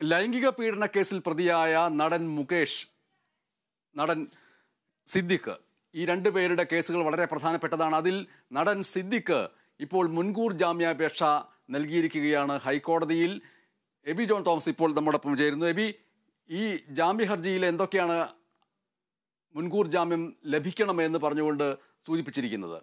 ലൈംഗിക പീഡന കേസിൽ പ്രതിയായ നടൻ മുകേഷ് നടൻ സിദ്ദിഖ് ഈ രണ്ട് പേരുടെ കേസുകൾ വളരെ പ്രധാനപ്പെട്ടതാണ് അതിൽ നടൻ സിദ്ദിഖ് ഇപ്പോൾ മുൻകൂർ ജാമ്യാപേക്ഷ നൽകിയിരിക്കുകയാണ് ഹൈക്കോടതിയിൽ എബി ജോൺ തോമസ് ഇപ്പോൾ നമ്മോടൊപ്പം ചേരുന്നു എബി ഈ ജാമ്യ ഹർജിയിൽ എന്തൊക്കെയാണ് മുൻകൂർ ജാമ്യം ലഭിക്കണമെന്ന് പറഞ്ഞുകൊണ്ട് സൂചിപ്പിച്ചിരിക്കുന്നത്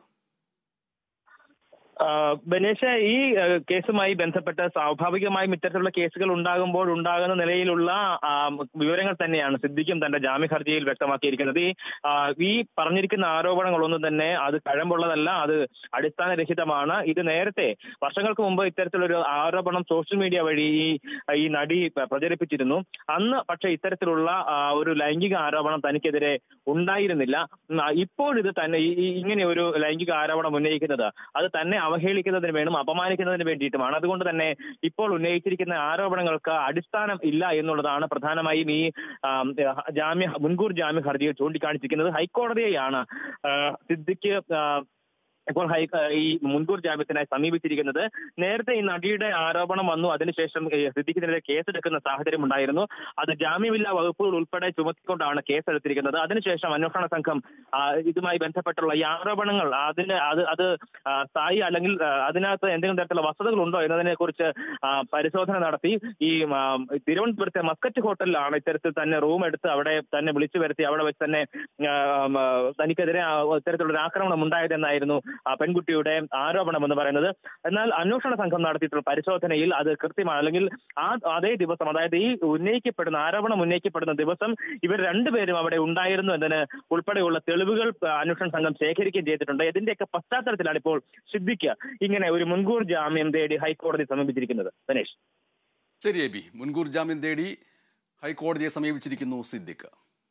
ആ, ബനേഷ ഈ ആ, കേസുമായി ബന്ധപ്പെട്ട് സ്വാഭാവികമായും ഇത്തരത്തിലുള്ള കേസുകൾ ഉണ്ടാകുമ്പോൾ ഉണ്ടാകുന്ന നിലയിലുള്ള ആ, വിവരങ്ങൾ തന്നെയാണ് സിദ്ദിഖും തന്റെ ജാമ്യ ഹർജിയിൽ വ്യക്തമാക്കിയിരിക്കുന്നത് ഈ ആ, ഈ പറഞ്ഞിരിക്കുന്ന ആരോപണങ്ങളൊന്നും തന്നെ അത് കഴമ്പുള്ളതല്ല അത് അടിസ്ഥാനരഹിതമാണ് ഇത് നേരത്തെ വർഷങ്ങൾക്ക് മുമ്പ് ഇത്തരത്തിലൊരു ആരോപണം സോഷ്യൽ മീഡിയ വഴി ഈ ഈ നടി പ്രചരിപ്പിച്ചിരുന്നു അന്ന് പക്ഷേ ഇത്തരത്തിലുള്ള ആ, ഒരു ലൈംഗിക ആരോപണം തനിക്കെതിരെ ഉണ്ടായിരുന്നില്ല ഉം, ആ, ഇപ്പോൾ ഇത് തന്നെ ഈ- ഈ ഇങ്ങനെ ഒരു ലൈംഗിക ആരോപണം ഉന്നയിക്കുന്നത് അത് തന്നെ അവഹേളിക്കുന്നതിന് വേണം അപമാനിക്കുന്നതിന് വേണ്ടിയിട്ടുമാണ് അതുകൊണ്ട് തന്നെ ഇപ്പോൾ ഉന്നയിച്ചിരിക്കുന്ന ആരോപണങ്ങൾക്ക് അടിസ്ഥാനം ഇല്ല എന്നുള്ളതാണ് പ്രധാനമായും ഈ ആം, ജാമ്യ മുൻകൂർ ജാമ്യ ഹർജിയിൽ ചൂണ്ടിക്കാണിച്ചിരിക്കുന്നത് ഹൈക്കോടതിയെയാണ് ആ, സിദ്ദിഖ് ആ, ഇപ്പോൾ ഹൈ ഈ മുൻകൂർ ജാമ്യത്തിനായി സമീപിച്ചിരിക്കുന്നത് നേരത്തെ ഈ നടിയുടെ ആരോപണം വന്നു അതിനുശേഷം ഈ സിദ്ദിഖിനെതിരെ കേസെടുക്കുന്ന സാഹചര്യം ഉണ്ടായിരുന്നു അത് ജാമ്യമില്ലാ വകുപ്പുകൾ ഉൾപ്പെടെ ചുമത്തിക്കൊണ്ടാണ് കേസെടുത്തിരിക്കുന്നത് അതിനുശേഷം അന്വേഷണ സംഘം ആ, ഇതുമായി ബന്ധപ്പെട്ടുള്ള ഈ ആരോപണങ്ങൾ അതിന് അത് അത് ആ, സ്ഥായി അല്ലെങ്കിൽ ആ, അതിനകത്ത് എന്തെങ്കിലും തരത്തിലുള്ള വസ്തുതകൾ ഉണ്ടോ എന്നതിനെ കുറിച്ച് പരിശോധന നടത്തി ഈ ആ, തിരുവനന്തപുരത്തെ മസ്കറ്റ് ഹോട്ടലിലാണ് ഇത്തരത്തിൽ തന്നെ റൂം എടുത്ത് അവിടെ തന്നെ വിളിച്ചു വരുത്തി അവിടെ വെച്ച് തന്നെ ആ, ആ, തനിക്കെതിരെ ആ, ഇത്തരത്തിലുള്ള ഒരു ആക്രമണം ഉണ്ടായതെന്നായിരുന്നു ആ പെൺകുട്ടിയുടെ ആരോപണം എന്ന് പറയുന്നത് എന്നാൽ അന്വേഷണ സംഘം നടത്തിയിട്ടുള്ള പരിശോധനയിൽ അത് കൃത്യമാണ് അല്ലെങ്കിൽ ആ അതേ ദിവസം അതായത് ഈ ഉന്നയിക്കപ്പെടുന്ന ആരോപണം ഉന്നയിക്കപ്പെടുന്ന ദിവസം ഇവർ രണ്ടുപേരും അവിടെ ഉണ്ടായിരുന്നു എന്നതിന് ഉൾപ്പെടെയുള്ള തെളിവുകൾ ആ, അന്വേഷണ സംഘം ശേഖരിക്കുകയും ചെയ്തിട്ടുണ്ട് ഇതിന്റെയൊക്കെ പശ്ചാത്തലത്തിലാണ് ഇപ്പോൾ സിദ്ദിഖ് ഇങ്ങനെ ഒരു മുൻകൂർ ജാമ്യം തേടി ഹൈക്കോടതി സമീപിച്ചിരിക്കുന്നത് ദിനേശ് ശരി എബി മുൻകൂർ ജാമ്യം തേടി ഹൈക്കോടതിയെ സമീപിച്ചിരിക്കുന്നു സിദ്ദിഖ്